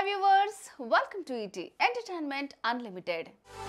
hi viewers welcome to ET entertainment unlimited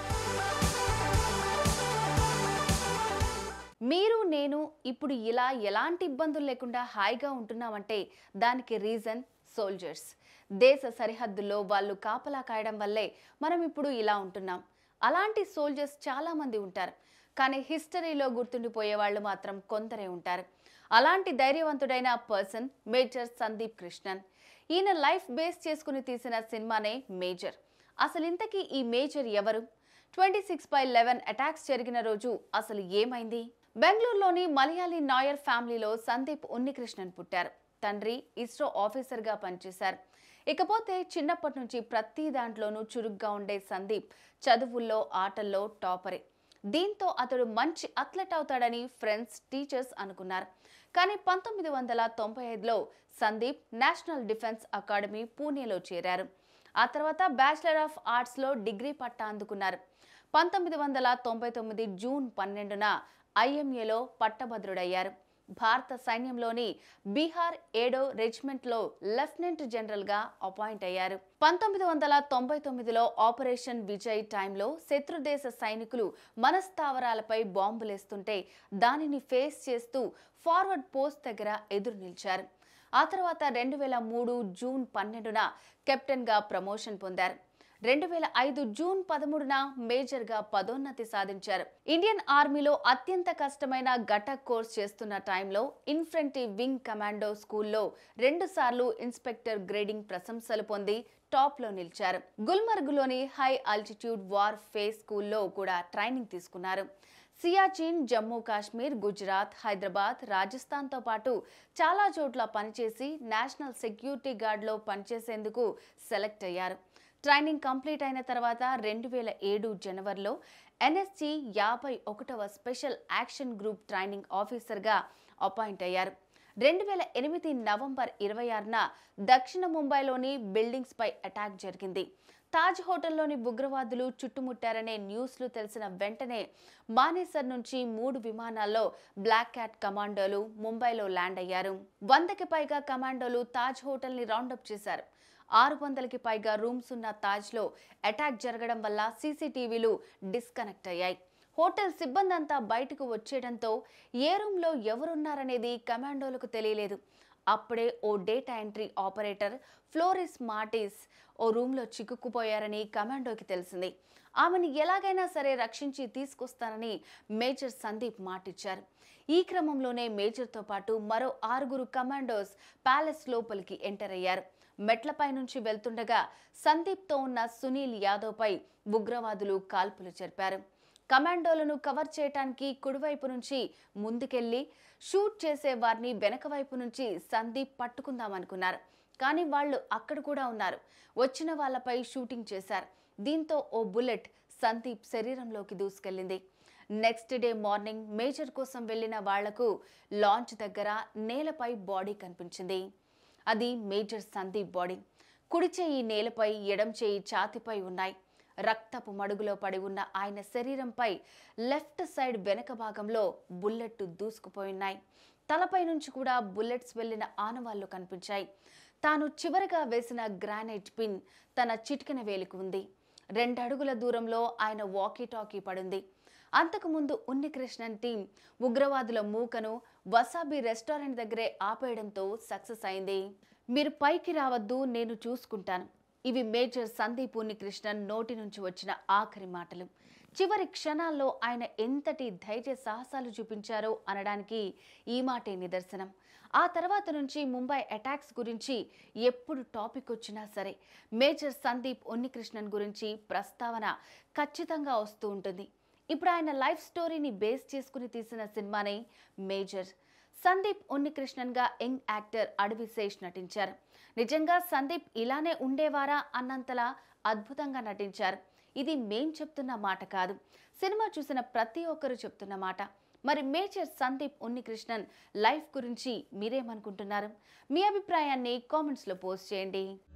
మీరు నేను ఇప్పుడు ఇలా ఎలాంటి ఇబ్బందులు లేకుండా హాయిగా ఉంటున్నామంటే దానికి రీజన్ సోల్జర్స్ దేశ సరిహద్దుల్లో వాళ్ళు కాపలా కాయడం వల్లే మనం ఇప్పుడు ఇలా ఉంటున్నాం అలాంటి సోల్జర్స్ చాలా మంది ఉంటారు కానీ హిస్టరీలో గుర్తుండిపోయే వాళ్ళు మాత్రం కొందరే ఉంటారు అలాంటి ధైర్యవంతుడైన పర్సన్ మేజర్ సందీప్ కృష్ణన్ ఈయన లైఫ్ బేస్ చేసుకుని తీసిన సినిమానే మేజర్ అసలు ఇంతకీ ఈ మేజర్ ఎవరు twenty six by eleven attacks జరిగిన రోజు అసలు ఏమైంది బెంగళూరులోని మలయాళీ నాయర్ ఫ్యామిలీలో సందీప్ ఉన్నికృష్ణన్ పుట్టారు తండ్రి ఇస్రో ఆఫీసర్గా పనిచేశారు ఇకపోతే చిన్నప్పటి నుంచి ప్రతి దాంట్లోనూ చురుగ్గా ఉండే సందీప్ చదువుల్లో ఆటల్లో టాపరే దీంతో అతడు మంచి అథ్లెట్ అవుతాడని ఫ్రెండ్స్ టీచర్స్ అనుకున్నారు కానీ పంతొమ్మిది వందల తొంభై ఐదులో సందీప్ నేషనల్ డిఫెన్స్ అకాడమీ పూణేలో చేరారు ఆ తర్వాత బ్యాచిలర్ ఆఫ్ ఆర్ట్స్లో డిగ్రీ పట్టా అందుకున్నారు పంతొమ్మిది వందల తొంభై తొమ్మిది జూన్ పన్నెండున ఐఎంఏలో పట్టభద్రుడయ్యారు భారత సైన్యంలోని బీహార్ ఏడో రెజిమెంట్లో లెఫ్టినెంట్ జనరల్గా అపాయింట్ అయ్యారు పంతొమ్మిది వందల తొంభై తొమ్మిదిలో ఆపరేషన్ విజయ్ టైంలో శత్రుదేశ సైనికులు మనస్థావరాలపై బాంబులేస్తుంటే దానిని ఫేస్ చేస్తూ ఫార్వర్డ్ పోస్ట్ దగ్గర ఎదురు నిలిచారు ఆ తర్వాత రెండు వేల మూడు జూన్ పన్నెండున కెప్టెన్గా ప్రమోషన్ పొందారు రెండు వేల ఐదు జూన్ పదమూడున మేజర్గా పదోన్నతి సాధించారు ఇండియన్ ఆర్మీలో అత్యంత కష్టమైన గటక్ కోర్స్ చేస్తున్న టైంలో ఇన్ఫ్రంటీ వింగ్ కమాండో స్కూల్లో రెండు సార్లు ఇన్స్పెక్టర్ గ్రేడింగ్ ప్రశంసలు పొంది టాప్లో నిలిచారు గుల్మర్గ్లోని హై ఆల్టిట్యూడ్ వార్ ఫేస్ స్కూల్లో కూడా ట్రైనింగ్ తీసుకున్నారు సియాచిన్ జమ్మూ కాశ్మీర్ గుజరాత్ హైదరాబాద్ రాజస్థాన్తో పాటు చాలా చోట్ల పనిచేసి నేషనల్ సెక్యూరిటీ గార్డ్లో పనిచేసేందుకు సెలెక్ట్ అయ్యారు ట్రైనింగ్ కంప్లీట్ అయిన తర్వాత రెండు వేల ఏడు జనవరిలో ఎన్ఎస్జి యాభై ఒకటవ స్పెషల్ యాక్షన్ గ్రూప్ ట్రైనింగ్ ఆఫీసర్గా అపాయింట్ అయ్యారు రెండు వేల ఎనిమిది నవంబర్ ఇరవై ఆరున దక్షిణ ముంబైలోని బిల్డింగ్స్పై అటాక్ జరిగింది తాజ్ హోటల్లోని ఉగ్రవాదులు చుట్టుముట్టారనే న్యూస్లు తెలిసిన వెంటనే మానేసర్ నుంచి మూడు విమానాల్లో బ్లాక్ క్యాట్ కమాండోలు ముంబైలో ల్యాండ్ అయ్యారు వందకి పైగా కమాండోలు తాజ్ హోటల్ని రౌండప్ చేశారు ఆరు వందలకి పైగా రూమ్స్ ఉన్న తాజ్లో అటాక్ జరగడం వల్ల సీసీటీవీలు డిస్కనెక్ట్ అయ్యాయి హోటల్ సిబ్బంది అంతా బయటకు వచ్చేయడంతో ఏ రూమ్లో ఎవరున్నారనేది కమాండోలకు తెలియలేదు అప్పుడే ఓ data entry operator Floris Martis ఓ రూమ్లో చిక్కుకుపోయారని కమాండోకి తెలిసింది ఆమెను ఎలాగైనా సరే రక్షించి తీసుకొస్తానని మేజర్ సందీప్ మాటిచ్చారు ఈ క్రమంలోనే మేజర్తో పాటు మరో ఆరుగురు కమాండోస్ ప్యాలెస్ లోపలికి ఎంటర్ అయ్యారు మెట్లపై నుంచి వెళ్తుండగా సందీప్తో ఉన్న సునీల్ యాదవ్పై ఉగ్రవాదులు కాల్పులు జరిపారు కమాండోలను కవర్ చేయటానికి కుడివైపు నుంచి ముందుకెళ్లి షూట్ చేసే వారిని వెనక వైపు నుంచి సందీప్ పట్టుకుందామనుకున్నారు కానీ వాళ్ళు అక్కడ కూడా ఉన్నారు వచ్చిన వాళ్ళపై షూటింగ్ చేశారు దీంతో ఓ బుల్లెట్ సందీప్ శరీరంలోకి దూసుకెళ్లింది నెక్స్ట్ డే మార్నింగ్ మేజర్ కోసం వెళ్లిన వాళ్లకు లాంచ్ దగ్గర నేలపై బాడీ కనిపించింది అది మేజర్ సందీప్ బాడీ కుడి చేయి నేలపై ఎడం చేయి ఛాతిపై ఉన్నాయి రక్తపు మడుగులో పడి ఉన్న ఆయన శరీరంపై లెఫ్ట్ సైడ్ వెనక భాగంలో బుల్లెట్ దూసుకుపోయినాయి తలపై నుంచి కూడా బుల్లెట్స్ వెళ్లిన ఆనవాళ్లు కనిపించాయి తాను చివరిగా వేసిన గ్రానైట్ పిన్ తన చిటికెన వేలికి ఉంది రెండడుగుల దూరంలో ఆయన వాకీ టాకీ పడింది అంతకుముందు ఉన్నికృష్ణన్ టీం ఉగ్రవాదుల మూకను వసాబీ రెస్టారెంట్ దగ్గరే ఆపేయడంతో సక్సెస్ అయింది మీరు పైకి రావద్దు నేను చూసుకుంటాను ఇవి మేజర్ సందీప్ ఉన్నికృష్ణన్ నోటి నుంచి వచ్చిన ఆఖరి మాటలు చివరి క్షణాల్లో ఆయన ఎంతటి ధైర్య సాహసాలు చూపించారో అనడానికి ఈ మాటే నిదర్శనం ఆ తర్వాత నుంచి ముంబై అటాక్స్ గురించి ఎప్పుడు టాపిక్ వచ్చినా సరే మేజర్ సందీప్ ఉన్నికృష్ణన్ గురించి ప్రస్తావన ఖచ్చితంగా వస్తూ ఉంటుంది ఇప్పుడు ఆయన లైఫ్ స్టోరీని బేస్ చేసుకుని తీసిన సినిమానే మేజర్ సందీప్ ఉన్నికృష్ణన్గా యంగ్ యాక్టర్ అడవిశేష్ నటించారు నిజంగా సందీప్ ఇలానే ఉండేవారా అన్నంతలా అద్భుతంగా నటించారు ఇది మేం చెప్తున్న మాట కాదు సినిమా చూసిన ప్రతి ఒక్కరూ చెప్తున్న మాట మరి మేజర్ సందీప్ ఉన్నికృష్ణన్ లైఫ్ గురించి మీరేమనుకుంటున్నారు మీ అభిప్రాయాన్ని కామెంట్స్లో పోస్ట్ చేయండి